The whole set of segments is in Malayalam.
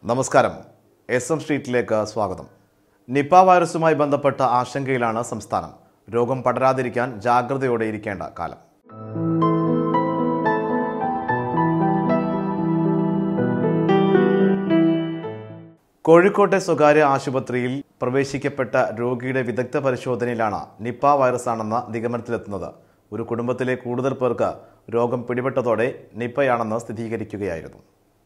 നമസ്കാരം എസ് എം സ്ട്രീറ്റിലേക്ക് സ്വാഗതം നിപ്പ വൈറസുമായി ബന്ധപ്പെട്ട ആശങ്കയിലാണ് സംസ്ഥാനം രോഗം പടരാതിരിക്കാൻ ജാഗ്രതയോടെ ഇരിക്കേണ്ട കാലം കോഴിക്കോട്ടെ സ്വകാര്യ ആശുപത്രിയിൽ പ്രവേശിക്കപ്പെട്ട രോഗിയുടെ വിദഗ്ധ പരിശോധനയിലാണ് നിപ്പ വൈറസാണെന്ന നിഗമനത്തിലെത്തുന്നത് ഒരു കുടുംബത്തിലെ കൂടുതൽ പേർക്ക് രോഗം പിടിപെട്ടതോടെ നിപ്പയാണെന്ന് സ്ഥിരീകരിക്കുകയായിരുന്നു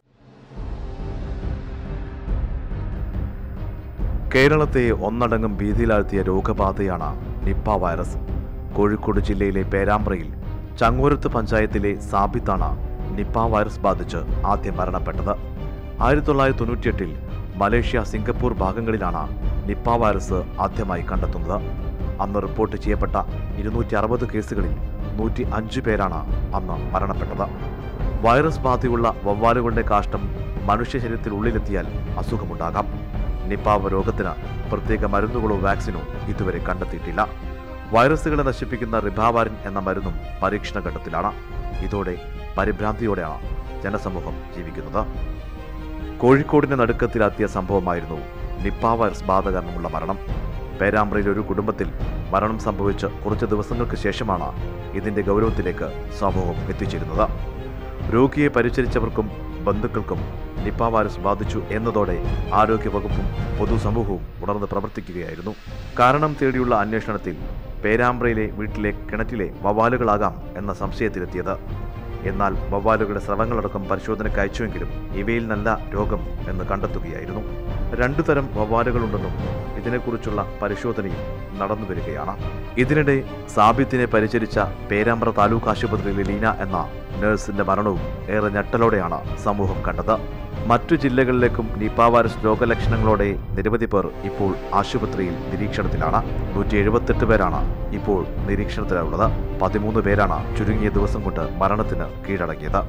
കേരളത്തെ ഒന്നടങ്കം ഭീതിയിലാഴ്ത്തിയ രോഗബാധയാണ് നിപ്പ വൈറസ് കോഴിക്കോട് ജില്ലയിലെ പേരാമ്പ്രയിൽ ചങ്ങോരത്ത് പഞ്ചായത്തിലെ സാബിത്താണ് നിപ്പ വൈറസ് ബാധിച്ച് ആദ്യം മരണപ്പെട്ടത് ആയിരത്തി തൊള്ളായിരത്തി തൊണ്ണൂറ്റിയെട്ടിൽ മലേഷ്യ സിംഗപ്പൂർ ഭാഗങ്ങളിലാണ് നിപ്പ വൈറസ് ആദ്യമായി കണ്ടെത്തുന്നത് അന്ന് റിപ്പോർട്ട് ചെയ്യപ്പെട്ട ഇരുന്നൂറ്റി അറുപത് കേസുകളിൽ നൂറ്റി അഞ്ച് പേരാണ് അന്ന് മരണപ്പെട്ടത് വൈറസ് ബാധയുള്ള വവ്വാലുകളുടെ കാഷ്ടം മനുഷ്യ ശരീരത്തിൽ ഉള്ളിലെത്തിയാൽ അസുഖമുണ്ടാകാം നിപ്പാവ് രോഗത്തിന് പ്രത്യേക മരുന്നുകളോ വാക്സിനോ ഇതുവരെ കണ്ടെത്തിയിട്ടില്ല വൈറസുകളെ നശിപ്പിക്കുന്ന റിബാവാരിൻ എന്ന മരുന്നും പരീക്ഷണ ഘട്ടത്തിലാണ് ഇതോടെ പരിഭ്രാന്തിയോടെയാണ് ജനസമൂഹം ജീവിക്കുന്നത് കോഴിക്കോടിന്റെ നടുക്കത്തിലെത്തിയ സംഭവമായിരുന്നു നിപ്പ വൈറസ് ബാധ കാരണമുള്ള മരണം പേരാമ്പ്രയിൽ ഒരു കുടുംബത്തിൽ മരണം സംഭവിച്ച് കുറച്ച് ദിവസങ്ങൾക്ക് ശേഷമാണ് ഇതിന്റെ ഗൗരവത്തിലേക്ക് സമൂഹം എത്തിച്ചേരുന്നത് രോഗിയെ പരിചരിച്ചവർക്കും ബന്ധുക്കൾക്കും നിപ്പ വൈറസ് ബാധിച്ചു എന്നതോടെ ആരോഗ്യവകുപ്പും പൊതുസമൂഹവും ഉണർന്ന് പ്രവർത്തിക്കുകയായിരുന്നു കാരണം തേടിയുള്ള അന്വേഷണത്തിൽ പേരാമ്പ്രയിലെ വീട്ടിലെ കിണറ്റിലെ വവ്വാലുകളാകാം എന്ന സംശയത്തിലെത്തിയത് എന്നാൽ വവ്വാലുകളുടെ സ്രവങ്ങളടക്കം പരിശോധനയ്ക്ക് അയച്ചുവെങ്കിലും ഇവയിൽ നല്ല രോഗം എന്ന് കണ്ടെത്തുകയായിരുന്നു രണ്ടു തരം വവ്വാലുകളുണ്ടെന്നും ഇതിനെക്കുറിച്ചുള്ള പരിശോധനയും നടന്നു വരികയാണ് ഇതിനിടെ സാബിത്തിനെ പരിചരിച്ച പേരാമ്പ്ര താലൂക്ക് ആശുപത്രിയിലെ ലീന എന്ന നഴ്സിന്റെ മരണവും ഏറെ ഞെട്ടലോടെയാണ് സമൂഹം കണ്ടത് മറ്റു ജില്ലകളിലേക്കും നിപ വൈറസ് രോഗലക്ഷണങ്ങളോടെ നിരവധി പേർ ഇപ്പോൾ ആശുപത്രിയിൽ നിരീക്ഷണത്തിലാണ് നൂറ്റി എഴുപത്തെട്ട് പേരാണ് ഇപ്പോൾ നിരീക്ഷണത്തിലുള്ളത് പതിമൂന്ന് പേരാണ് ചുരുങ്ങിയ ദിവസം കൊണ്ട് മരണത്തിന് കീഴടങ്ങിയത്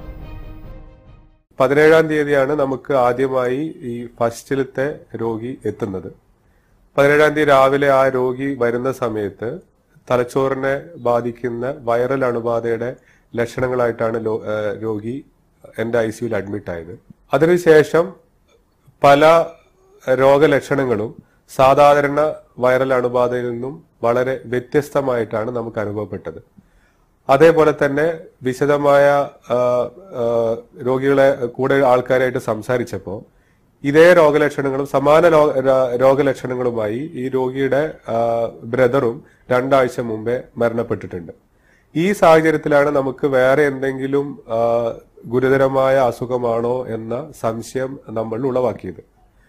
പതിനേഴാം തീയതിയാണ് നമുക്ക് ആദ്യമായി ഈ ഫസ്റ്റിലത്തെ രോഗി എത്തുന്നത് പതിനേഴാം തീയതി രാവിലെ ആ രോഗി വരുന്ന സമയത്ത് തലച്ചോറിനെ ബാധിക്കുന്ന വൈറൽ അണുബാധയുടെ ലക്ഷണങ്ങളായിട്ടാണ് ലോ- ഏഹ് രോഗി എന്റെ ഐ സിയുയിൽ അഡ്മിറ്റ് ആയത് അതിനുശേഷം പല രോഗലക്ഷണങ്ങളും സാധാരണ വൈറൽ അണുബാധയിൽ നിന്നും വളരെ വ്യത്യസ്തമായിട്ടാണ് നമുക്ക് അനുഭവപ്പെട്ടത് അതേപോലെ തന്നെ വിശദമായ ആ, ആ, രോഗികളെ കൂടെ ആൾക്കാരായിട്ട് സംസാരിച്ചപ്പോൾ ഇതേ രോഗലക്ഷണങ്ങളും സമാന രോ- ര- രോഗലക്ഷണങ്ങളുമായി ഈ രോഗിയുടെ ആ, ബ്രദറും രണ്ടാഴ്ച മുമ്പേ മരണപ്പെട്ടിട്ടുണ്ട് ഈ സാഹചര്യത്തിലാണ് നമുക്ക് വേറെ എന്തെങ്കിലും ആ, ഗുരുതരമായ അസുഖമാണോ എന്ന സംശയം നമ്മൾ ഉളവാക്കിയത്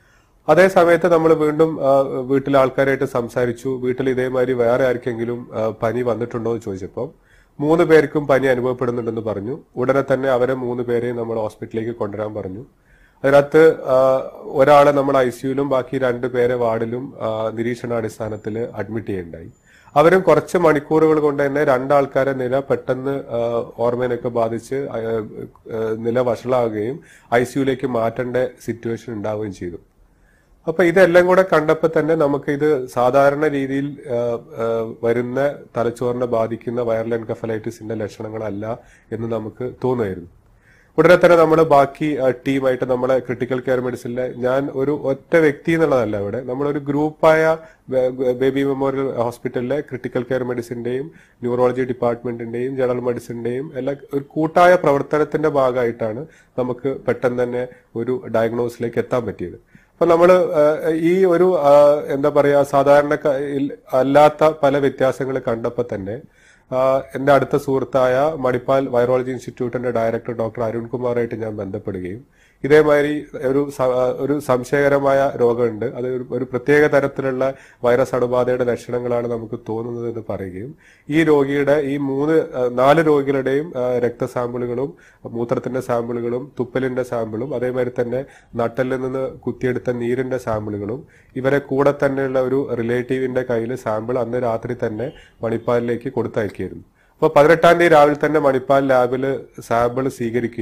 അതേ സമയത്ത് നമ്മൾ വീണ്ടും ആ, വീട്ടിലെ ആൾക്കാരായിട്ട് സംസാരിച്ചു വീട്ടിൽ ഇതേമാതിരി വേറെ ആർക്കെങ്കിലും ആ, പനി വന്നിട്ടുണ്ടോ എന്ന് ചോദിച്ചപ്പോൾ മൂന്ന് പേർക്കും പനി അനുഭവപ്പെടുന്നുണ്ടെന്ന് പറഞ്ഞു ഉടനെ തന്നെ അവരെ മൂന്ന് പേരെയും നമ്മൾ ഹോസ്പിറ്റലിലേക്ക് കൊണ്ടുവരാൻ പറഞ്ഞു അതിനകത്ത് ആ, ഒരാളെ നമ്മൾ ഐ സിയുലും ബാക്കി രണ്ട് പേരെ വാർഡിലും ആ, നിരീക്ഷണാടിസ്ഥാനത്തിൽ അഡ്മിറ്റ് ചെയ്യുണ്ടായി അവരും കുറച്ച് മണിക്കൂറുകൾ കൊണ്ട് തന്നെ രണ്ടാൾക്കാരെ നില പെട്ടെന്ന് ആ, ഓർമ്മേനൊക്കെ ബാധിച്ച് ആ, ആ, നില വഷളാവുകയും ഐ സിയുലേക്ക് മാറ്റേണ്ട സിറ്റുവേഷൻ ഉണ്ടാവുകയും ചെയ്തു അപ്പൊ ഇതെല്ലാം കൂടെ കണ്ടപ്പോൾ തന്നെ നമുക്ക് ഇത് സാധാരണ രീതിയിൽ ആ, ആ, വരുന്ന തലച്ചോറിനെ ബാധിക്കുന്ന വൈറൽ എൻകഫലൈറ്റിസിന്റെ ലക്ഷണങ്ങളല്ല എന്ന് നമുക്ക് തോന്നുമായിരുന്നു ഉടനെ തന്നെ നമ്മൾ ബാക്കി ആ, ടീമായിട്ട് നമ്മളെ ക്രിട്ടിക്കൽ കെയർ മെഡിസിനിലെ ഞാൻ ഒരു ഒറ്റ വ്യക്തി എന്നുള്ളതല്ല ഇവിടെ നമ്മളൊരു ഗ്രൂപ്പായ ബേ- ബേബി മെമ്മോറിയൽ ഹോസ്പിറ്റലിലെ ക്രിട്ടിക്കൽ കെയർ മെഡിസിന്റെയും ന്യൂറോളജി ഡിപ്പാർട്ട്മെന്റിന്റെയും ജനറൽ മെഡിസിന്റെയും എല്ലാ ഒരു കൂട്ടായ പ്രവർത്തനത്തിന്റെ ഭാഗമായിട്ടാണ് നമുക്ക് പെട്ടെന്ന് തന്നെ ഒരു ഡയഗ്നോസിലേക്ക് എത്താൻ പറ്റിയത് അപ്പൊ നമ്മള് ആ, ഈ ഒരു ആ, എന്താ പറയാ സാധാരണ ക- ഇൽ- അല്ലാത്ത പല വ്യത്യാസങ്ങൾ കണ്ടപ്പോ തന്നെ ആ, എന്റെ അടുത്ത സുഹൃത്തായ മണിപ്പാൽ വൈറോളജി ഇൻസ്റ്റിറ്റ്യൂട്ടിന്റെ ഡയറക്ടർ ഡോക്ടർ അരുൺകുമാറായിട്ട് ഞാൻ ബന്ധപ്പെടുകയും ഇതേമാതിരി ഒരു സ- ആ, ഒരു സംശയകരമായ രോഗമുണ്ട് അത് ഒരു- ഒരു പ്രത്യേക തരത്തിലുള്ള വൈറസ് അണുബാധയുടെ ലക്ഷണങ്ങളാണ് നമുക്ക് തോന്നുന്നത് എന്ന് പറയുകയും ഈ രോഗിയുടെ ഈ മൂന്ന് ആ, നാല് രോഗികളുടെയും ആ, രക്തസാമ്പിളുകളും മൂത്രത്തിന്റെ സാമ്പിളുകളും തുപ്പലിന്റെ സാമ്പിളും അതേമാതിരി തന്നെ നട്ടലിൽ നിന്ന് കുത്തിയെടുത്ത നീരിന്റെ സാമ്പിളുകളും ഇവരെ കൂടെ തന്നെയുള്ള ഒരു റിലേറ്റീവിന്റെ കയ്യിൽ സാമ്പിൾ അന്ന് രാത്രി തന്നെ മണിപ്പാലിലേക്ക് കൊടുത്തയക്കിയിരുന്നു അപ്പോൾ പതിനെട്ടാം തീയതി രാവിലെ തന്നെ മണിപ്പാൽ ലാബിൽ സാമ്പിൾ സ്വീകരിക്കുകയും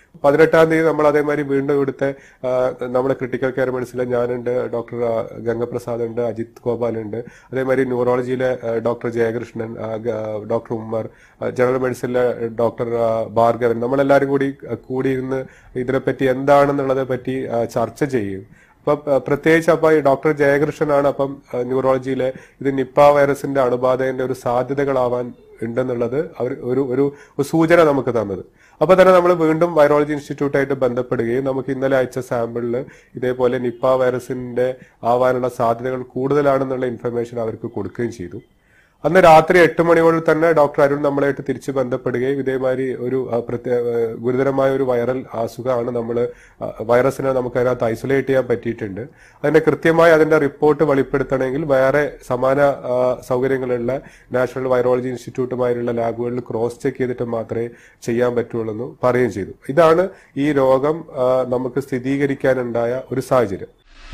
പതിനെട്ടാം തീയതി നമ്മൾ അതേമാതിരി വീണ്ടും ഇവിടുത്തെ ആ, നമ്മുടെ ക്രിട്ടിക്കൽ കെയർ മെഡിസിനിലെ ഞാനുണ്ട് ഡോക്ടർ ആ, ഗംഗപ്രസാദ് ഉണ്ട് അജിത് ഗോപാൽ ഉണ്ട് അതേമാതിരി ന്യൂറോളജിയിലെ ആ, ഡോക്ടർ ജയകൃഷ്ണൻ ആ, ഗ- ആ, ഡോക്ടർ ഉമ്മർ ആ, ജനറൽ മെഡിസിനിലെ ഡോക്ടർ ആ, ഭാർഗവൻ നമ്മളെല്ലാവരും കൂടി ആ, കൂടിയിരുന്ന് ഇതിനെപ്പറ്റി എന്താണെന്നുള്ളതെ പറ്റി ആ, ചർച്ച ചെയ്യും അപ്പൊ പ- പ്രത്യേകിച്ച് അപ്പൊ ഈ ഡോക്ടർ ജയകൃഷ്ണനാണ് അപ്പം ആ, ന്യൂറോളജിയിലെ ഇത് നിപ്പ വൈറസിന്റെ അണുബാധയുടെ ഒരു സാധ്യതകളാവാൻ ഉണ്ടെന്നുള്ളത് അവർ ഒരു ഒരു ഒരു സൂചന നമുക്ക് തന്നത് അപ്പൊ തന്നെ നമ്മൾ വീണ്ടും വൈറോളജി ഇൻസ്റ്റിറ്റ്യൂട്ടായിട്ട് ബന്ധപ്പെടുകയും നമുക്ക് ഇന്നലെ അയച്ച സാമ്പിളിൽ ഇതേപോലെ നിപ്പ വൈറസിന്റെ ആവാനുള്ള സാധ്യതകൾ കൂടുതലാണെന്നുള്ള ഇൻഫർമേഷൻ അവർക്ക് കൊടുക്കുകയും ചെയ്തു അന്ന് രാത്രി എട്ട് മണിയോട് തന്നെ ഡോക്ടർ അരുൺ നമ്മളായിട്ട് തിരിച്ച് ബന്ധപ്പെടുകയും ഇതേമാതിരി ഒരു ആ, പ്രത്യേക ആ, ഗുരുതരമായ ഒരു വൈറൽ അസുഖമാണ് നമ്മൾ വൈറസിനെ നമുക്ക് അതിനകത്ത് ഐസൊലേറ്റ് ചെയ്യാൻ പറ്റിയിട്ടുണ്ട് അതിന്റെ കൃത്യമായി അതിന്റെ റിപ്പോർട്ട് വെളിപ്പെടുത്തണമെങ്കിൽ വേറെ സമാന ആ, സൗകര്യങ്ങളുള്ള നാഷണൽ വൈറോളജി ഇൻസ്റ്റിറ്റ്യൂട്ടുമായുള്ള ലാബുകളിൽ ക്രോസ് ചെക്ക് ചെയ്തിട്ട് മാത്രമേ ചെയ്യാൻ പറ്റുള്ളൂ എന്ന് പറയുകയും ചെയ്തു ഇതാണ് ഈ രോഗം ആ, നമുക്ക് സ്ഥിരീകരിക്കാനുണ്ടായ ഒരു സാഹചര്യം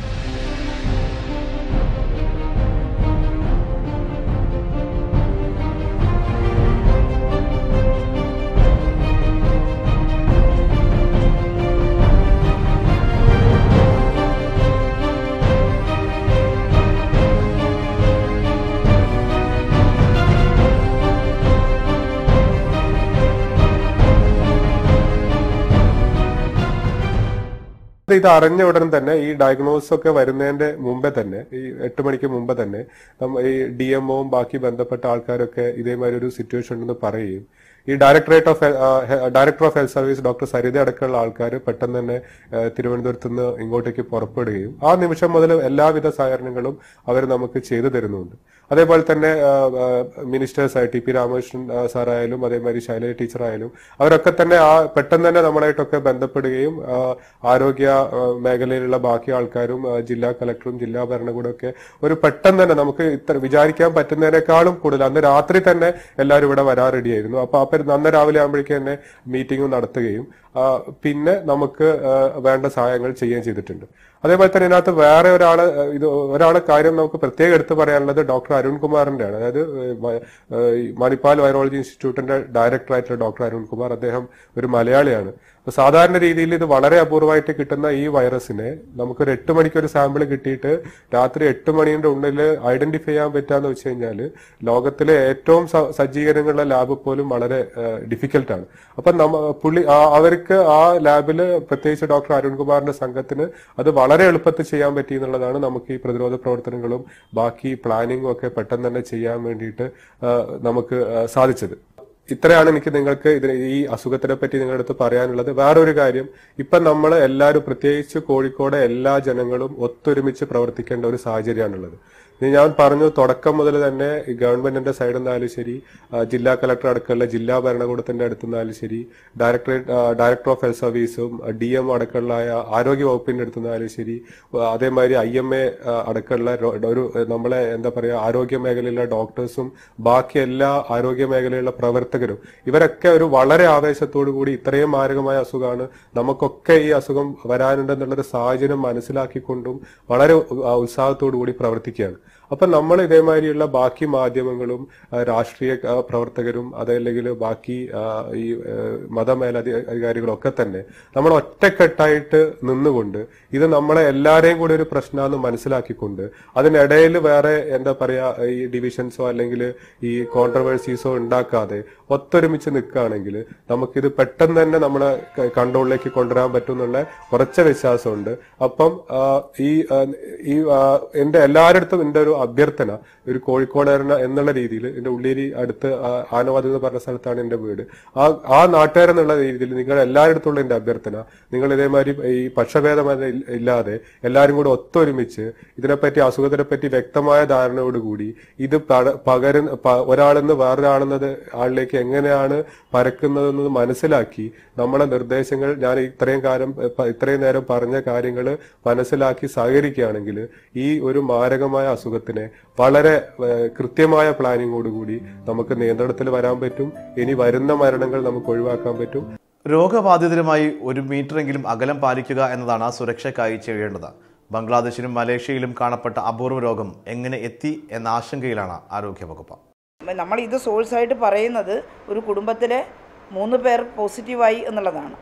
ഇത് അറിഞ്ഞ ഉടൻ തന്നെ ഈ ഡയഗ്നോസ് ഒക്കെ വരുന്നതിന്റെ മുമ്പേ തന്നെ ഈ എട്ട് മണിക്ക് മുമ്പ് തന്നെ നമ്മ ഈ ഡി എംഒവും ബാക്കി ബന്ധപ്പെട്ട ആൾക്കാരൊക്കെ ഇതേമാതിരി ഒരു സിറ്റുവേഷൻ ഉണ്ടെന്ന് പറയുകയും ഈ directorate of director of health service doctor Saritha അടക്കമുള്ള ആൾക്കാർ പെട്ടെന്ന് തന്നെ ആ, തിരുവനന്തപുരത്ത് നിന്ന് ഇങ്ങോട്ടേക്ക് പുറപ്പെടുകയും ആ നിമിഷം മുതൽ എല്ലാവിധ സഹകരണങ്ങളും അവർ നമുക്ക് ചെയ്തു തരുന്നുണ്ട് അതേപോലെ തന്നെ മിനിസ്റ്റേഴ്സ് ആയി ടി പി രാമകൃഷ്ണൻ ആ, സാറായാലും അതേമാതിരി ശൈലജ ടീച്ചർ ആയാലും അവരൊക്കെ തന്നെ ആ പെട്ടെന്ന് തന്നെ നമ്മളായിട്ടൊക്കെ ബന്ധപ്പെടുകയും ആ, ആരോഗ്യ ആ, മേഖലയിലുള്ള ബാക്കി ആൾക്കാരും ആ, ജില്ലാ കളക്ടറും ജില്ലാ ഭരണകൂടമൊക്കെ ഒരു പെട്ടെന്ന് തന്നെ നമുക്ക് ഇത്ര വിചാരിക്കാൻ പറ്റുന്നതിനേക്കാളും കൂടുതൽ അന്ന് രാത്രി തന്നെ എല്ലാവരും ഇവിടെ വരാൻ റെഡിയായിരുന്നു അപ്പൊ ആ പരി- അന്ന് രാവിലെ ആകുമ്പോഴേക്കും തന്നെ മീറ്റിംഗ് നടത്തുകയും ആ, പിന്നെ നമുക്ക് ആ, വേണ്ട സഹായങ്ങൾ ചെയ്യുകയും ചെയ്തിട്ടുണ്ട് അതേപോലെ തന്നെ ഇതിനകത്ത് വേറെ ഒരാള് ആ, ഇത് ഒരാളെ കാര്യം നമുക്ക് പ്രത്യേകം എടുത്തു പറയാനുള്ളത് ഡോക്ടർ അരുൺകുമാറിന്റെ ആണ് അതായത് ഏ, വ- ഏ, ഈ മണിപ്പാൽ വൈറോളജി ഇൻസ്റ്റിറ്റ്യൂട്ടിന്റെ ഡയറക്ടർ ആയിട്ടുള്ള ഡോക്ടർ അരുൺകുമാർ അദ്ദേഹം ഒരു മലയാളിയാണ് അപ്പൊ സാധാരണ രീതിയിൽ ഇത് വളരെ അപൂർവമായിട്ട് കിട്ടുന്ന ഈ വൈറസിനെ നമുക്കൊരു എട്ട് മണിക്ക് ഒരു സാമ്പിൾ കിട്ടിയിട്ട് രാത്രി എട്ട് മണിയുടെ ഉള്ളിൽ ഐഡന്റിഫൈ ചെയ്യാൻ പറ്റാന്ന് വെച്ച് കഴിഞ്ഞാൽ ലോകത്തിലെ ഏറ്റവും സ- സജ്ജീകരണങ്ങളുള്ള ലാബ് പോലും വളരെ ഡിഫിക്കൽട്ടാണ് അപ്പൊ നമ്മ പുള്ളി ആ- അവർക്ക് ആ ലാബില് പ്രത്യേകിച്ച് ഡോക്ടർ അരുൺകുമാറിന്റെ സംഘത്തിന് അത് വളരെ എളുപ്പത്തിൽ ചെയ്യാൻ പറ്റി എന്നുള്ളതാണ് നമുക്ക് ഈ പ്രതിരോധ പ്രവർത്തനങ്ങളും ബാക്കി പ്ലാനിങ്ങും ഒക്കെ പെട്ടെന്ന് തന്നെ ചെയ്യാൻ വേണ്ടിയിട്ട് ആ, നമുക്ക് ആ, സാധിച്ചത് ഇത്രയാണ് എനിക്ക് നിങ്ങൾക്ക് ഇതിന് ഈ അസുഖത്തിനെ പറ്റി നിങ്ങളുടെ അടുത്ത് പറയാനുള്ളത് വേറൊരു കാര്യം ഇപ്പൊ നമ്മൾ എല്ലാവരും പ്രത്യേകിച്ച് കോഴിക്കോട് എല്ലാ ജനങ്ങളും ഒത്തൊരുമിച്ച് പ്രവർത്തിക്കേണ്ട ഒരു സാഹചര്യമാണുള്ളത് ഇത് ഞാൻ പറഞ്ഞു തുടക്കം മുതൽ തന്നെ ഈ ഗവൺമെന്റിന്റെ സൈഡിൽ നിന്നാലും ശരി ആ, ജില്ലാ കളക്ടർ അടക്കമുള്ള ജില്ലാ ഭരണകൂടത്തിന്റെ അടുത്തു നിന്നാലും ശരി ഡയറക്ടറേറ്റ് ആ, ഡയറക്ടർ ഓഫ് ഹെൽത്ത് സർവീസും ഡി എം അടക്കമുള്ള ആരോഗ്യ വകുപ്പിന്റെ അടുത്തു നിന്നാലും ശരി ആ, അതേമാതിരി ഐ എം എ അടക്കമുള്ള രോ- ഒരു നമ്മളെ എന്താ പറയാ ആരോഗ്യ മേഖലയിലുള്ള ഡോക്ടേഴ്സും ബാക്കി എല്ലാ ആരോഗ്യ മേഖലയിലുള്ള പ്രവർത്തകരും ഇവരൊക്കെ ഒരു വളരെ ആവേശത്തോടു കൂടി ഇത്രയും മാരകമായ അസുഖമാണ് നമുക്കൊക്കെ ഈ അസുഖം വരാനുണ്ടെന്നുള്ളൊരു സാഹചര്യം മനസ്സിലാക്കിക്കൊണ്ടും വളരെ ഉ- ഉത്സാഹത്തോടു കൂടി പ്രവർത്തിക്കുകയാണ് അപ്പൊ നമ്മൾ ഇതേമാതിരിയുള്ള ബാക്കി മാധ്യമങ്ങളും ആ, രാഷ്ട്രീയ ആ, പ്രവർത്തകരും അതല്ലെങ്കിൽ ബാക്കി ആ, ഈ ആ, മതമേലധികാരികളും ഒക്കെ തന്നെ നമ്മൾ ഒറ്റക്കെട്ടായിട്ട് നിന്നുകൊണ്ട് ഇത് നമ്മളെ എല്ലാരെയും കൂടി ഒരു പ്രശ്നമാണെന്ന് മനസ്സിലാക്കിക്കൊണ്ട് അതിനിടയിൽ വേറെ എന്താ പറയാ ഈ ഡിവിഷൻസോ അല്ലെങ്കിൽ ഈ കോൺട്രവേഴ്സീസോ ഉണ്ടാക്കാതെ ഒത്തൊരുമിച്ച് നിൽക്കുകയാണെങ്കിൽ നമുക്കിത് പെട്ടെന്ന് തന്നെ നമ്മളെ ക- കൺട്രോളിലേക്ക് കൊണ്ടുവരാൻ പറ്റും എന്നുള്ള ഉറച്ച വിശ്വാസമുണ്ട് അപ്പം ആ, ഈ ആ, ഈ ആ, എന്റെ എല്ലാവരുടെ എന്റെ ഒരു അഭ്യർത്ഥന ഒരു കോഴിക്കോടുകാരന എന്നുള്ള രീതിയിൽ എന്റെ ഉള്ളേരി അടുത്ത് ആ, ആനവാദി എന്ന് പറഞ്ഞ സ്ഥലത്താണ് എന്റെ വീട് ആ ആ നാട്ടുകാരെന്നുള്ള രീതിയിൽ നിങ്ങൾ എല്ലാവരുടെ എന്റെ അഭ്യർത്ഥന നിങ്ങൾ ഇതേമാതിരി ഈ പക്ഷഭേദം അത് ഇൽ- ഇല്ലാതെ എല്ലാവരും കൂടെ ഒത്തൊരുമിച്ച് ഇതിനെപ്പറ്റി അസുഖത്തിനെ പറ്റി വ്യക്തമായ ധാരണയോടുകൂടി ഇത് പട- പകരുന്ന പ- ഒരാളെന്ന് വേറൊരാളെന്നത് ആളിലേക്ക് എങ്ങനെയാണ് പരക്കുന്നതെന്നത് മനസ്സിലാക്കി നമ്മളെ നിർദ്ദേശങ്ങൾ ഞാൻ ഇത്രയും കാലം എ, പ- ഇത്രയും നേരം പറഞ്ഞ കാര്യങ്ങൾ മനസ്സിലാക്കി സഹകരിക്കുകയാണെങ്കിൽ ഈ ഒരു മാരകമായ അസുഖത്തിനെ വളരെ ഏ, കൃത്യമായ പ്ലാനിങ്ങോടുകൂടി നമുക്ക് നിയന്ത്രണത്തിൽ വരാൻ പറ്റും ഇനി വരുന്ന മരണങ്ങൾ നമുക്ക് ഒഴിവാക്കാൻ പറ്റും രോഗബാധിതരുമായി ഒരു മീറ്ററെങ്കിലും അകലം പാലിക്കുക എന്നതാണ് സുരക്ഷയ്ക്കായി ചെയ്യേണ്ടത് ബംഗ്ലാദേശിലും മലേഷ്യയിലും കാണപ്പെട്ട അപൂർവ രോഗം എങ്ങനെ എത്തി എന്ന ആശങ്കയിലാണ് ആരോഗ്യവകുപ്പ് നമ്മൾ ഇത് സോഴ്സായിട്ട് പറയുന്നത് ഒരു കുടുംബത്തിലെ മൂന്ന് പേർ പോസിറ്റീവായി എന്നുള്ളതാണ്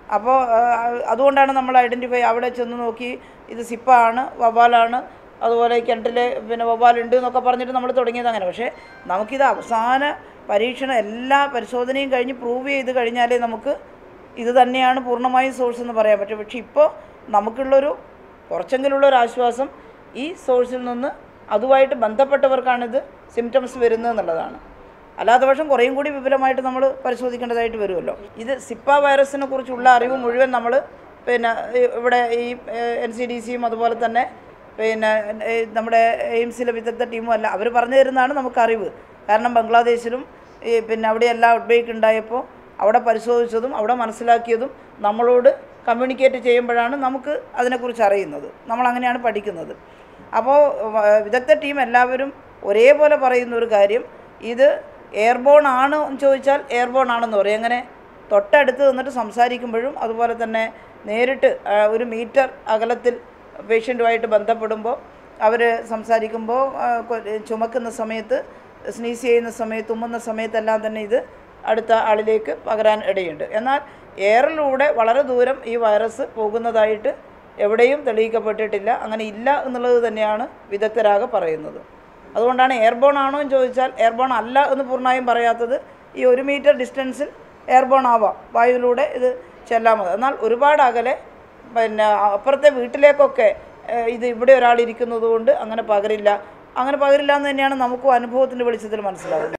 അപ്പോൾ അതുകൊണ്ടാണ് നമ്മൾ ഐഡൻറ്റിഫൈ അവിടെ ചെന്ന് നോക്കി ഇത് സിപ്പാണ് വവ്വാലാണ് അതുപോലെ കിണറ്റിൽ പിന്നെ വവ്വാലുണ്ട് എന്നൊക്കെ പറഞ്ഞിട്ട് നമ്മൾ തുടങ്ങിയത് അങ്ങനെ പക്ഷേ നമുക്കിത് അവസാന പരീക്ഷണം എല്ലാ പരിശോധനയും കഴിഞ്ഞ് പ്രൂവ് ചെയ്ത് കഴിഞ്ഞാലേ നമുക്ക് ഇത് തന്നെയാണ് പൂർണ്ണമായും സോഴ്സ് എന്ന് പറയാൻ പറ്റും പക്ഷേ ഇപ്പോൾ നമുക്കുള്ളൊരു കുറച്ചെങ്കിലുള്ള ഒരു ആശ്വാസം ഈ സോഴ്സിൽ നിന്ന് അതുമായിട്ട് ബന്ധപ്പെട്ടവർക്കാണിത് സിംറ്റംസ് വരുന്നത് എന്നുള്ളതാണ് അല്ലാത്ത പക്ഷം കുറേയും കൂടി വിപുലമായിട്ട് നമ്മൾ പരിശോധിക്കേണ്ടതായിട്ട് വരുമല്ലോ ഇത് സിപ്പ വൈറസിനെ കുറിച്ചുള്ള അറിവ് മുഴുവൻ നമ്മൾ പിന്നെ ഈ- ഇവിടെ ഈ എൻ സി ഡി സിയും അതുപോലെ തന്നെ പിന്നെ ഈ നമ്മുടെ എയിംസിലെ വിദഗ്ധ ടീമും അല്ല അവർ പറഞ്ഞു തരുന്നതാണ് നമുക്കറിവ് കാരണം ബംഗ്ലാദേശിലും ഈ പിന്നെ അവിടെയെല്ലാം ഔട്ട്ബ്രേക്ക് ഉണ്ടായപ്പോൾ അവിടെ പരിശോധിച്ചതും അവിടെ മനസ്സിലാക്കിയതും നമ്മളോട് കമ്മ്യൂണിക്കേറ്റ് ചെയ്യുമ്പോഴാണ് നമുക്ക് അതിനെക്കുറിച്ച് അറിയുന്നത് നമ്മൾ അങ്ങനെയാണ് പഠിക്കുന്നത് അപ്പോൾ വ- വിദഗ്ധ ടീം എല്ലാവരും ഒരേപോലെ പറയുന്ന ഒരു കാര്യം ഇത് എയർബോൺ ആണ് എന്ന് ചോദിച്ചാൽ എയർബോൺ ആണെന്ന് പറയും എങ്ങനെ തൊട്ടടുത്ത് നിന്നിട്ട് സംസാരിക്കുമ്പോഴും അതുപോലെ തന്നെ നേരിട്ട് ആ, ഒരു മീറ്റർ അകലത്തിൽ പേഷ്യൻറ്റുമായിട്ട് ബന്ധപ്പെടുമ്പോൾ അവർ സംസാരിക്കുമ്പോൾ ആ, കൊ- ചുമക്കുന്ന സമയത്ത് സ്നീസ് ചെയ്യുന്ന സമയത്ത് തുമ്മുന്ന സമയത്തെല്ലാം തന്നെ ഇത് അടുത്ത ആളിലേക്ക് പകരാൻ ഇടയുണ്ട് എന്നാൽ എയറിലൂടെ വളരെ ദൂരം ഈ വൈറസ് പോകുന്നതായിട്ട് എവിടെയും തെളിയിക്കപ്പെട്ടിട്ടില്ല അങ്ങനെ ഇല്ല എന്നുള്ളത് തന്നെയാണ് വിദഗ്ധരാകെ പറയുന്നത് അതുകൊണ്ടാണ് എയർബോൺ ആണോ എന്ന് ചോദിച്ചാൽ എയർബോൺ അല്ല എന്ന് പൂർണ്ണമായും പറയാത്തത് ഈ ഒരു മീറ്റർ ഡിസ്റ്റൻസിൽ എയർബോൺ ആവാം വായുവിലൂടെ ഇത് ചെല്ലാമത് എന്നാൽ ഒരുപാട് അകലെ പിന്നെ അപ്പുറത്തെ വീട്ടിലേക്കൊക്കെ ഏഹ്, ഇത് ഇവിടെ ഒരാൾ ഇരിക്കുന്നത് കൊണ്ട് അങ്ങനെ പകരില്ല അങ്ങനെ പകരില്ല എന്ന് തന്നെയാണ് നമുക്കും അനുഭവത്തിൻ്റെ വെളിച്ചത്തിൽ മനസ്സിലാവുന്നത്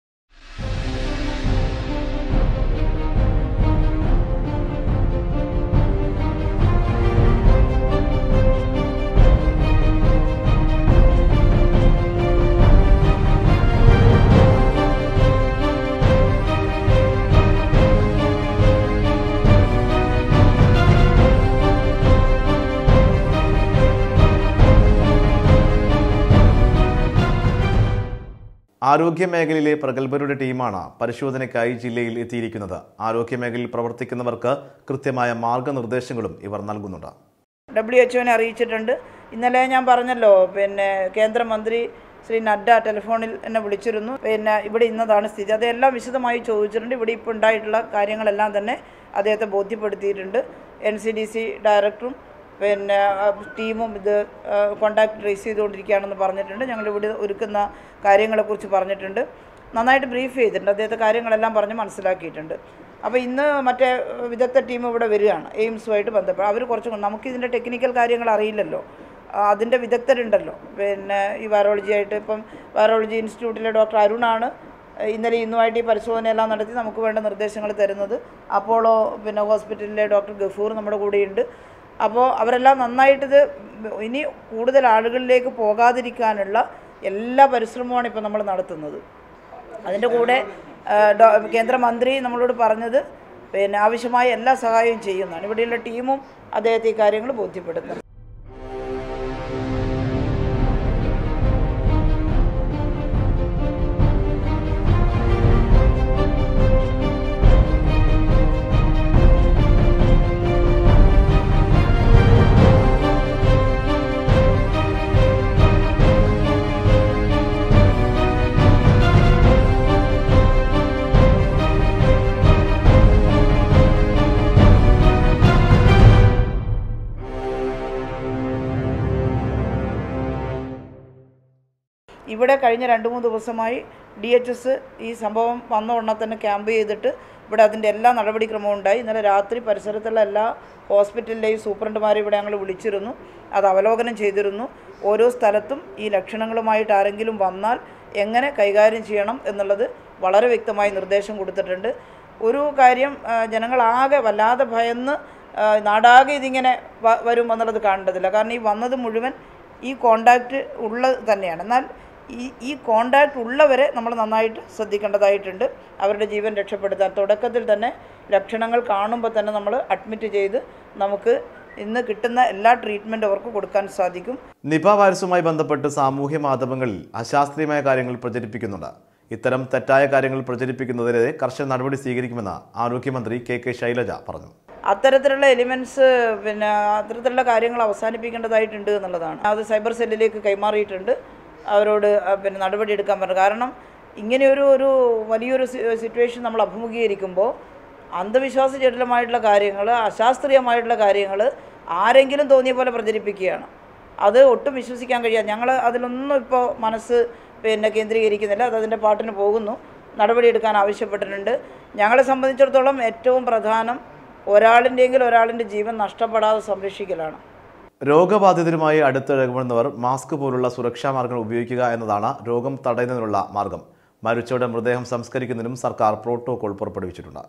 ആരോഗ്യ മേഖലയിലെ പ്രഗത്ഭരുടെ ടീമാണ് പരിശോധനയ്ക്കായി ജില്ലയിൽ എത്തിയിരിക്കുന്നത് ആരോഗ്യ മേഖലയിൽ പ്രവർത്തിക്കുന്നവർക്ക് കൃത്യമായ മാർഗനിർദ്ദേശങ്ങളും ഇവർ നൽകുന്നുണ്ട് ഡബ്ല്യു എച്ച്ഒനെ അറിയിച്ചിട്ടുണ്ട് ഇന്നലെ ഞാൻ പറഞ്ഞല്ലോ പിന്നെ കേന്ദ്രമന്ത്രി ശ്രീ നഡ്ഡ ടെലിഫോണിൽ എന്നെ വിളിച്ചിരുന്നു പിന്നെ ഇവിടെ ഇന്നതാണ് സ്ഥിതി അതെല്ലാം വിശദമായി ചോദിച്ചിട്ടുണ്ട് ഇവിടെ ഇപ്പോൾ ഉണ്ടായിട്ടുള്ള കാര്യങ്ങളെല്ലാം തന്നെ അദ്ദേഹത്തെ ബോധ്യപ്പെടുത്തിയിട്ടുണ്ട് എൻ സി ഡി സി ഡയറക്ടറും പിന്നെ ആ, ടീമും ഇത് കോണ്ടാക്ട് ട്രേസ് ചെയ്തുകൊണ്ടിരിക്കുകയാണെന്ന് പറഞ്ഞിട്ടുണ്ട് ഞങ്ങൾ ഇവിടെ ഒരുക്കുന്ന കാര്യങ്ങളെക്കുറിച്ച് പറഞ്ഞിട്ടുണ്ട് നന്നായിട്ട് ബ്രീഫ് ചെയ്തിട്ടുണ്ട് അദ്ദേഹത്തെ കാര്യങ്ങളെല്ലാം പറഞ്ഞ് മനസ്സിലാക്കിയിട്ടുണ്ട് അപ്പോൾ ഇന്ന് മറ്റേ വിദഗ്ധ ടീം ഇവിടെ വരികയാണ് എയിംസുമായിട്ട് ബന്ധപ്പെട്ട് അവർ കുറച്ചും കൂടി നമുക്കിതിൻ്റെ ടെക്നിക്കൽ കാര്യങ്ങൾ അറിയില്ലല്ലോ ആ, അതിൻ്റെ വിദഗ്ധരുണ്ടല്ലോ പിന്നെ ഈ വൈറോളജി ആയിട്ട് ഇപ്പം വൈറോളജി ഇൻസ്റ്റിറ്റ്യൂട്ടിലെ ഡോക്ടർ അരുണാണ് ഇന്നലെ ഇന്നുമായിട്ട് ഈ പരിശോധനയെല്ലാം നടത്തി നമുക്ക് വേണ്ട നിർദ്ദേശങ്ങൾ തരുന്നത് അപ്പോളോ പിന്നെ ഹോസ്പിറ്റലിലെ ഡോക്ടർ ഗഫൂർ നമ്മുടെ കൂടെയുണ്ട് അപ്പോൾ അവരെല്ലാം നന്നായിട്ടിത് ഇനി കൂടുതൽ ആളുകളിലേക്ക് പോകാതിരിക്കാനുള്ള എല്ലാ പരിശ്രമവുമാണ് ഇപ്പോൾ നമ്മൾ നടത്തുന്നത് അതിൻ്റെ കൂടെ ആ, ഡോ- കേന്ദ്രമന്ത്രി നമ്മളോട് പറഞ്ഞത് പിന്നെ ആവശ്യമായ എല്ലാ സഹായവും ചെയ്യുന്നതാണ് ഇവിടെയുള്ള ടീമും അദ്ദേഹത്തെ ഈ കാര്യങ്ങൾ ബോധ്യപ്പെടുത്തുന്നു ഇവിടെ കഴിഞ്ഞ രണ്ട് മൂന്ന് ദിവസമായി ഡി എച്ച് എസ് ഈ സംഭവം വന്ന ഉടനെ തന്നെ ക്യാമ്പ് ചെയ്തിട്ട് ഇവിടെ അതിൻ്റെ എല്ലാ നടപടിക്രമവും ഉണ്ടായി ഇന്നലെ രാത്രി പരിസരത്തുള്ള എല്ലാ ഹോസ്പിറ്റലിലെയും സൂപ്രണ്ടുമാരെ ഇവിടെ ഞങ്ങൾ വിളിച്ചിരുന്നു അത് അവലോകനം ചെയ്തിരുന്നു ഓരോ സ്ഥലത്തും ഈ ലക്ഷണങ്ങളുമായിട്ട് ആരെങ്കിലും വന്നാൽ എങ്ങനെ കൈകാര്യം ചെയ്യണം എന്നുള്ളത് വളരെ വ്യക്തമായി നിർദ്ദേശം കൊടുത്തിട്ടുണ്ട് ഒരു കാര്യം ആ, ജനങ്ങളാകെ വല്ലാതെ ഭയന്ന് ആ, നാടാകെ ഇതിങ്ങനെ വ- വരും എന്നുള്ളത് കാണേണ്ടതില്ല കാരണം ഈ വന്നത് മുഴുവൻ ഈ കോണ്ടാക്റ്റ് ഉള്ളത് തന്നെയാണ് എന്നാൽ ഈ ഈ കോണ്ടാക്റ്റ് ഉള്ളവരെ നമ്മൾ നന്നായിട്ട് ശ്രദ്ധിക്കേണ്ടതായിട്ടുണ്ട് അവരുടെ ജീവൻ രക്ഷപ്പെടുത്താൻ തുടക്കത്തിൽ തന്നെ ലക്ഷണങ്ങൾ കാണുമ്പോൾ തന്നെ നമ്മൾ അഡ്മിറ്റ് ചെയ്ത് നമുക്ക് ഇന്ന് കിട്ടുന്ന എല്ലാ ട്രീറ്റ്മെൻറ്റ് അവർക്ക് കൊടുക്കാൻ സാധിക്കും നിപ വൈറസുമായി ബന്ധപ്പെട്ട് സാമൂഹ്യ മാധ്യമങ്ങളിൽ അശാസ്ത്രീയമായ കാര്യങ്ങൾ പ്രചരിപ്പിക്കുന്നുണ്ട് ഇത്തരം തെറ്റായ കാര്യങ്ങൾ പ്രചരിപ്പിക്കുന്നതിനെതിരെ കർശന നടപടി സ്വീകരിക്കുമെന്ന് ആരോഗ്യമന്ത്രി കെ കെ ശൈലജ പറഞ്ഞു അത്തരത്തിലുള്ള എലിമെൻറ്റ്സ് പിന്നെ അത്തരത്തിലുള്ള കാര്യങ്ങൾ അവസാനിപ്പിക്കേണ്ടതായിട്ടുണ്ട് എന്നുള്ളതാണ് അത് സൈബർ സെല്ലിലേക്ക് കൈമാറിയിട്ടുണ്ട് അവരോട് ആ, പിന്നെ നടപടി എടുക്കാൻ പറഞ്ഞു കാരണം ഇങ്ങനെയൊരു ഒരു വലിയൊരു സിറ്റുവേഷൻ നമ്മൾ അഭിമുഖീകരിക്കുമ്പോൾ അന്ധവിശ്വാസ ജടിലമായിട്ടുള്ള കാര്യങ്ങൾ അശാസ്ത്രീയമായിട്ടുള്ള കാര്യങ്ങൾ ആരെങ്കിലും തോന്നിയ പോലെ പ്രചരിപ്പിക്കുകയാണ് അത് ഒട്ടും വിശ്വസിക്കാൻ കഴിയാ ഞങ്ങൾ അതിലൊന്നും ഇപ്പോൾ മനസ്സ് പിന്നെ കേന്ദ്രീകരിക്കുന്നില്ല അത് അതിൻ്റെ പാട്ടിന് പോകുന്നു നടപടിയെടുക്കാൻ ആവശ്യപ്പെട്ടിട്ടുണ്ട് ഞങ്ങളെ സംബന്ധിച്ചിടത്തോളം ഏറ്റവും പ്രധാനം ഒരാളിൻ്റെയെങ്കിലും ഒരാളിൻ്റെ ജീവൻ നഷ്ടപ്പെടാതെ സംരക്ഷിക്കലാണ് രോഗബാധിതരുമായി അടുത്തിടപെടുന്നവർ മാസ്ക് പോലുള്ള സുരക്ഷാ മാർഗങ്ങൾ ഉപയോഗിക്കുക എന്നതാണ് രോഗം തടയുന്നതിനുള്ള മാർഗം മരിച്ചവരുടെ മൃതദേഹം സംസ്കരിക്കുന്നതിനും സർക്കാർ പ്രോട്ടോകോൾ പുറപ്പെടുവിച്ചിട്ടുണ്ട്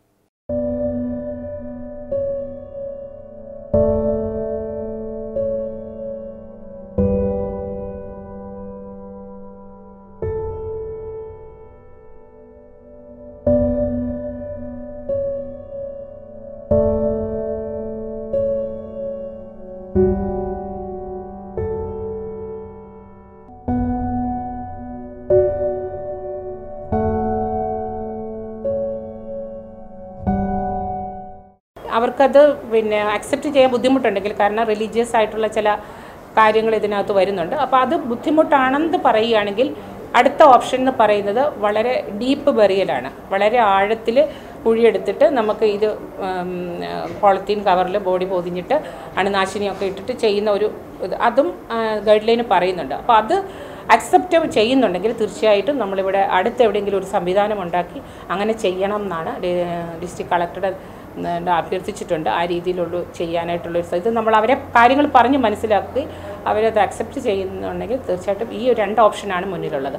അവർക്കത് പിന്നെ അക്സെപ്റ്റ് ചെയ്യാൻ ബുദ്ധിമുട്ടുണ്ടെങ്കിൽ കാരണം റിലീജിയസ് ആയിട്ടുള്ള ചില കാര്യങ്ങൾ ഇതിനകത്ത് വരുന്നുണ്ട് അപ്പോൾ അത് ബുദ്ധിമുട്ടാണെന്ന് പറയുകയാണെങ്കിൽ അടുത്ത ഓപ്ഷൻ എന്ന് പറയുന്നത് വളരെ ഡീപ്പ് ബെറിയലാണ് വളരെ ആഴത്തിൽ കുഴിയെടുത്തിട്ട് നമുക്ക് ഇത് പോളിത്തീൻ കവറിൽ ബോഡി പൊതിഞ്ഞിട്ട് അണുനാശിനിയൊക്കെ ഇട്ടിട്ട് ചെയ്യുന്ന ഒരു ഇത് അതും ഗൈഡ് ലൈന് പറയുന്നുണ്ട് അപ്പോൾ അത് അക്സെപ്റ്റ് ചെയ്യുന്നുണ്ടെങ്കിൽ തീർച്ചയായിട്ടും നമ്മളിവിടെ അടുത്ത് എവിടെയെങ്കിലും ഒരു സംവിധാനം ഉണ്ടാക്കി അങ്ങനെ ചെയ്യണം എന്നാണ് ഡിസ്ട്രിക്ട് കളക്ടറുടെ ഉം, അഭ്യർത്ഥിച്ചിട്ടുണ്ട് ആ രീതിയിലുള്ള ചെയ്യാനായിട്ടുള്ള ഒരു ഇത് നമ്മൾ അവരെ കാര്യങ്ങൾ പറഞ്ഞ് മനസ്സിലാക്കി അവരത് അക്സെപ്റ്റ് ചെയ്യുന്നുണ്ടെങ്കിൽ തീർച്ചയായിട്ടും ഈ രണ്ട് ഓപ്ഷനാണ് മുന്നിലുള്ളത്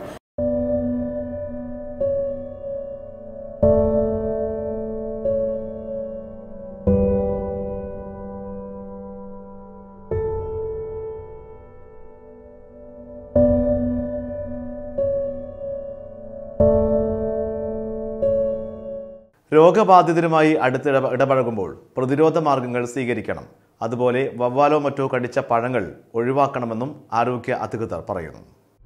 രോഗബാധിതരുമായി അടുത്ത് ഇടപ- ഇടപഴകുമ്പോൾ പ്രതിരോധ മാർഗങ്ങൾ സ്വീകരിക്കണം അതുപോലെ വവ്വാലോ മറ്റോ കടിച്ച പഴങ്ങൾ ഒഴിവാക്കണമെന്നും ആരോഗ്യ അധികൃതർ പറയുന്നു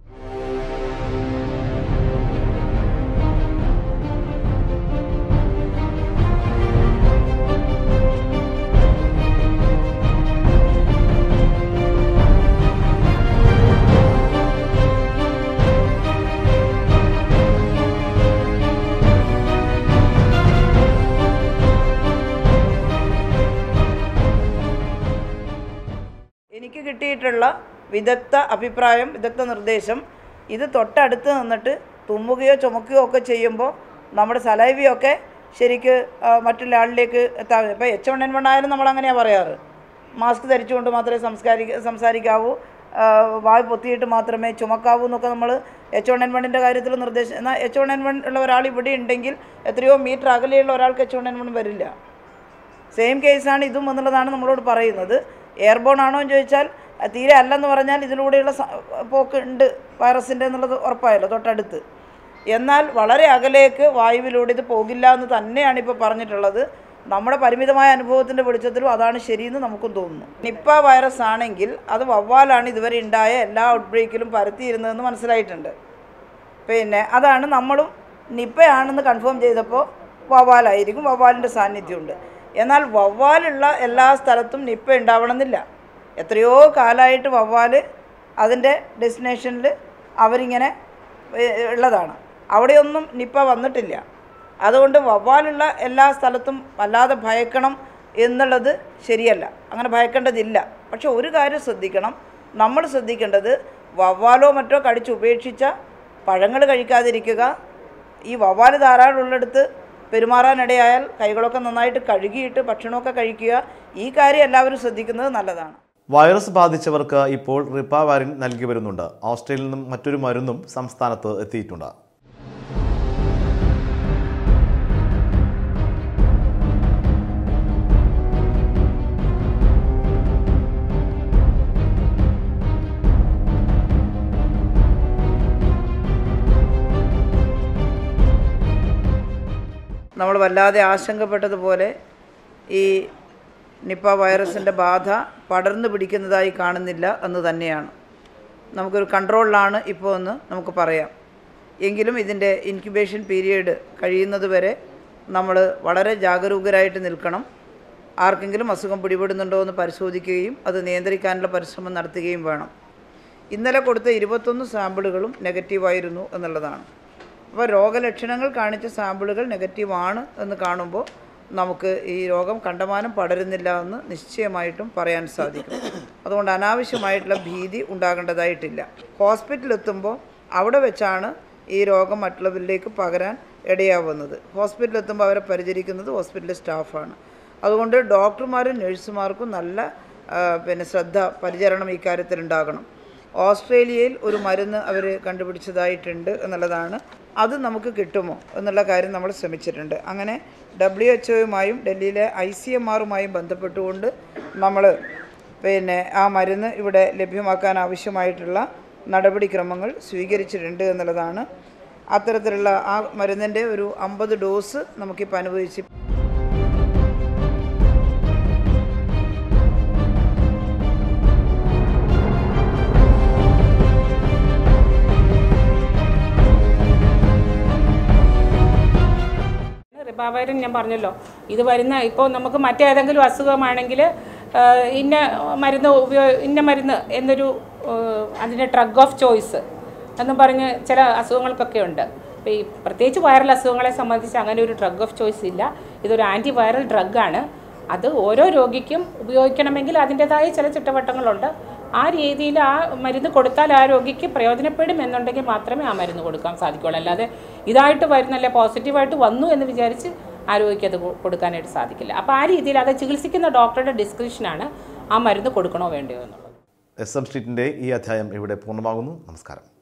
എനിക്ക് കിട്ടിയിട്ടുള്ള വിദഗ്ധ അഭിപ്രായം വിദഗ്ധ നിർദ്ദേശം ഇത് തൊട്ടടുത്ത് നിന്നിട്ട് തുമ്മുകയോ ചുമക്കുകയോ ഒക്കെ ചെയ്യുമ്പോൾ നമ്മുടെ സലൈവിയൊക്കെ ശരിക്ക് ആ, മറ്റുള്ള ആളിലേക്ക് എത്താൻ ഇപ്പോൾ എച്ച് വൺ എൻ വൺ ആയാലും നമ്മൾ അങ്ങനെയാണ് പറയാറ് മാസ്ക് ധരിച്ചുകൊണ്ട് മാത്രമേ സംസ്കാരിക്ക സംസാരിക്കാവൂ ആ, വായ് പൊത്തിയിട്ട് മാത്രമേ ചുമക്കാവൂ എന്നൊക്കെ നമ്മൾ എച്ച് വൺ എൻ വണ്ണിൻ്റെ കാര്യത്തിൽ നിർദ്ദേശം എന്നാൽ എച്ച് വൺ എൻ വൺ ഉള്ള ഒരാൾ ഇവിടെ ഉണ്ടെങ്കിൽ എത്രയോ മീറ്റർ അകലെയുള്ള ഒരാൾക്ക് എച്ച് വൺ എൻ വൺ വരില്ല സെയിം കേസാണ് ഇതും എന്നുള്ളതാണ് നമ്മളോട് പറയുന്നത് എയർബോൺ ആണോ എന്ന് ചോദിച്ചാൽ അത് തീരെ അല്ലെന്ന് പറഞ്ഞാൽ ഇതിലൂടെയുള്ള സ- പോക്ക് ഉണ്ട് വൈറസിൻ്റെ എന്നുള്ളത് ഉറപ്പായല്ലോ തൊട്ടടുത്ത് എന്നാൽ വളരെ അകലേക്ക് വായുവിലൂടെ ഇത് പോകില്ല എന്ന് തന്നെയാണ് ഇപ്പോൾ പറഞ്ഞിട്ടുള്ളത് നമ്മുടെ പരിമിതമായ അനുഭവത്തിൻ്റെ വെളിച്ചത്തിലും അതാണ് ശരിയെന്ന് നമുക്കും തോന്നുന്നു നിപ്പ വൈറസ് ആണെങ്കിൽ അത് വവ്വാലാണ് ഇതുവരെ ഉണ്ടായ എല്ലാ ഔട്ട്ബ്രേക്കിലും പരത്തിയിരുന്നതെന്ന് മനസ്സിലായിട്ടുണ്ട് പിന്നെ അതാണ് നമ്മളും നിപ്പയാണെന്ന് കൺഫേം ചെയ്തപ്പോൾ വവ്വാലായിരിക്കും വവ്വാലിൻ്റെ സാന്നിധ്യമുണ്ട് എന്നാൽ വവ്വാലുള്ള എല്ലാ സ്ഥലത്തും നിപ്പ ഉണ്ടാവണമെന്നില്ല എത്രയോ കാലമായിട്ട് വവ്വാൽ അതിൻ്റെ ഡെസ്റ്റിനേഷനിൽ അവരിങ്ങനെ ഏ, ഉള്ളതാണ് അവിടെയൊന്നും നിപ്പ വന്നിട്ടില്ല അതുകൊണ്ട് വവ്വാലുള്ള എല്ലാ സ്ഥലത്തും വല്ലാതെ ഭയക്കണം എന്നുള്ളത് ശരിയല്ല അങ്ങനെ ഭയക്കേണ്ടതില്ല പക്ഷെ ഒരു കാര്യം ശ്രദ്ധിക്കണം നമ്മൾ ശ്രദ്ധിക്കേണ്ടത് വവ്വാലോ മറ്റോ കടിച്ച് ഉപേക്ഷിച്ച പഴങ്ങൾ കഴിക്കാതിരിക്കുക ഈ വവ്വാല് ധാരാളമുള്ളിടത്ത് പെരുമാറാനിടയായാൽ കൈകളൊക്കെ നന്നായിട്ട് കഴുകിയിട്ട് ഭക്ഷണമൊക്കെ കഴിക്കുക ഈ കാര്യം എല്ലാവരും ശ്രദ്ധിക്കുന്നത് നല്ലതാണ് വൈറസ് ബാധിച്ചവർക്ക് ഇപ്പോൾ റിപ്പാവാരിൻ നൽകി വരുന്നുണ്ട് ഓസ്ട്രേലിയയിൽ നിന്നും മറ്റൊരു മരുന്നും സംസ്ഥാനത്ത് എത്തിയിട്ടുണ്ട് നമ്മൾ വല്ലാതെ ആശങ്കപ്പെട്ടതുപോലെ ഈ നിപ്പ വൈറസിൻ്റെ ബാധ പടർന്നു പിടിക്കുന്നതായി കാണുന്നില്ല എന്ന് തന്നെയാണ് നമുക്കൊരു കൺട്രോളിലാണ് ഇപ്പോൾ എന്ന് നമുക്ക് പറയാം എങ്കിലും ഇതിൻ്റെ ഇൻക്യുബേഷൻ പീരീഡ് കഴിയുന്നത് വരെ നമ്മൾ വളരെ ജാഗരൂകരായിട്ട് നിൽക്കണം ആർക്കെങ്കിലും അസുഖം പിടിപെടുന്നുണ്ടോ എന്ന് പരിശോധിക്കുകയും അത് നിയന്ത്രിക്കാനുള്ള പരിശ്രമം നടത്തുകയും വേണം ഇന്നലെ കൊടുത്ത ഇരുപത്തൊന്ന് സാമ്പിളുകളും നെഗറ്റീവായിരുന്നു എന്നുള്ളതാണ് അപ്പോൾ രോഗലക്ഷണങ്ങൾ കാണിച്ച സാമ്പിളുകൾ നെഗറ്റീവാണ് എന്ന് കാണുമ്പോൾ നമുക്ക് ഈ രോഗം കണ്ടമാനം പടരുന്നില്ല എന്ന് നിശ്ചയമായിട്ടും പറയാൻ സാധിക്കും അതുകൊണ്ട് അനാവശ്യമായിട്ടുള്ള ഭീതി ഉണ്ടാകേണ്ടതായിട്ടില്ല ഹോസ്പിറ്റലിൽ എത്തുമ്പോൾ അവിടെ വെച്ചാണ് ഈ രോഗം മറ്റുള്ളവരിലേക്ക് പകരാൻ ഇടയാവുന്നത് ഹോസ്പിറ്റലിൽ എത്തുമ്പോൾ അവരെ പരിചരിക്കുന്നത് ഹോസ്പിറ്റലിലെ സ്റ്റാഫാണ് അതുകൊണ്ട് ഡോക്ടർമാരും നഴ്സുമാർക്കും നല്ല ആ, പിന്നെ ശ്രദ്ധ പരിചരണം ഇക്കാര്യത്തിൽ ഉണ്ടാകണം ഓസ്ട്രേലിയയിൽ ഒരു മരുന്ന് അവർ കണ്ടുപിടിച്ചതായിട്ടുണ്ട് എന്നുള്ളതാണ് അത് നമുക്ക് കിട്ടുമോ എന്നുള്ള കാര്യം നമ്മൾ ശ്രമിച്ചിട്ടുണ്ട് അങ്ങനെ ഡബ്ല്യു എച്ച് ഒയുമായും ഡൽഹിയിലെ ഐ സി എം ആറുമായും ബന്ധപ്പെട്ടുകൊണ്ട് നമ്മൾ പിന്നെ ആ മരുന്ന് ഇവിടെ ലഭ്യമാക്കാൻ ആവശ്യമായിട്ടുള്ള നടപടിക്രമങ്ങൾ സ്വീകരിച്ചിട്ടുണ്ട് എന്നുള്ളതാണ് അത്തരത്തിലുള്ള ആ മരുന്നിൻ്റെ ഒരു അമ്പത് ഡോസ് നമുക്കിപ്പോൾ അനുവദിച്ച് റിബാവൈറൻ ഞാൻ പറഞ്ഞല്ലോ ഇത് വരുന്ന ഇപ്പോൾ നമുക്ക് മറ്റേതെങ്കിലും അസുഖമാണെങ്കിൽ ഇന്ന മരുന്ന് ഉപയോ ഇന്ന മരുന്ന് എന്നൊരു ഏഹ്, അതിൻ്റെ ഡ്രഗ് ഓഫ് ചോയ്സ് എന്നും പറഞ്ഞ് ചില അസുഖങ്ങൾക്കൊക്കെ ഉണ്ട് ഇപ്പോൾ ഈ പ്രത്യേകിച്ച് വൈറൽ അസുഖങ്ങളെ സംബന്ധിച്ച് അങ്ങനെ ഒരു ഡ്രഗ് ഓഫ് ചോയ്സ് ഇല്ല ഇതൊരു ആൻറ്റി വൈറൽ ഡ്രഗാണ് അത് ഓരോ രോഗിക്കും ഉപയോഗിക്കണമെങ്കിൽ അതിൻ്റെതായ ചില ചുറ്റവട്ടങ്ങളുണ്ട് ആ രീതിയിൽ ആ മരുന്ന് കൊടുത്താൽ ആ രോഗിക്ക് പ്രയോജനപ്പെടും എന്നുണ്ടെങ്കിൽ മാത്രമേ ആ മരുന്ന് കൊടുക്കാൻ സാധിക്കുകയുള്ളൂ അല്ലാതെ ഇതായിട്ട് വരുന്നല്ലേ പോസിറ്റീവായിട്ട് വന്നു എന്ന് വിചാരിച്ച് ആ രോഗിക്ക് അത് കൊ- കൊടുക്കാനായിട്ട് സാധിക്കില്ല അപ്പോൾ ആ രീതിയിൽ അത് ചികിത്സിക്കുന്ന ഡോക്ടറുടെ ഡിസ്ക്രിപ്ഷനാണ് ആ മരുന്ന് കൊടുക്കണോ വേണ്ടയോ എന്നുള്ളത് എസ് എം സ്ട്രീറ്റിൻ്റെ ഈ അധ്യായം ഇവിടെ പൂർണ്ണമാകുന്നു നമസ്കാരം